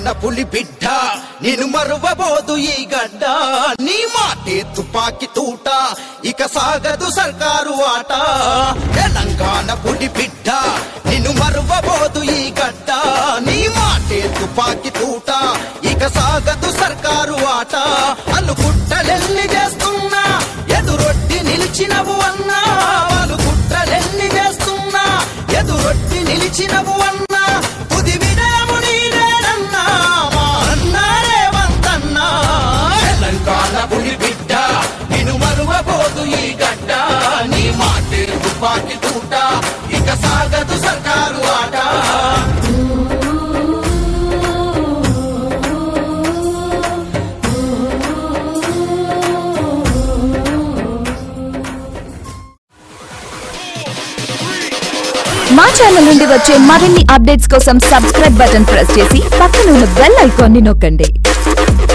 తెలంగాణ పులి బిడ్డ నేను మరువబోదు ఈ గడ్డ నీ మాటే తుపాకి తూట ఇక సాగదు సర్కారు ఆట తెలంగాణ పులి బిడ్డ నిన్ను మరువబోదు ఈ గడ్డ నీ మాటే తుపాకి తూట ఇక సాగదు సర్కారు ఆట అనుకుంటలెల్లి చేస్తున్నా ఎదురొట్టి నిలిచినవు అన్నా వాళ్ళు కుట్రలెల్లి చేస్తున్నా ఎదురొట్టి నిలిచినవు అన్నా తుది వినయము నీదేనన్నా మా అన్నా రేవంతన్నా తెలంగాణ పులి బిడ్డ నేను మరువబోదు ఈ గడ్డ నీ మాటే తుపాకి తూట ఇక సాగదు సర్కారు ఆట మా ఛానల్ నుండి వచ్చే మరిన్ని అప్డేట్స్ కోసం సబ్స్క్రైబ్ బటన్ ప్రెస్ చేసి పక్కన ఉన్న బెల్ ఐకాన్ ని నొక్కండి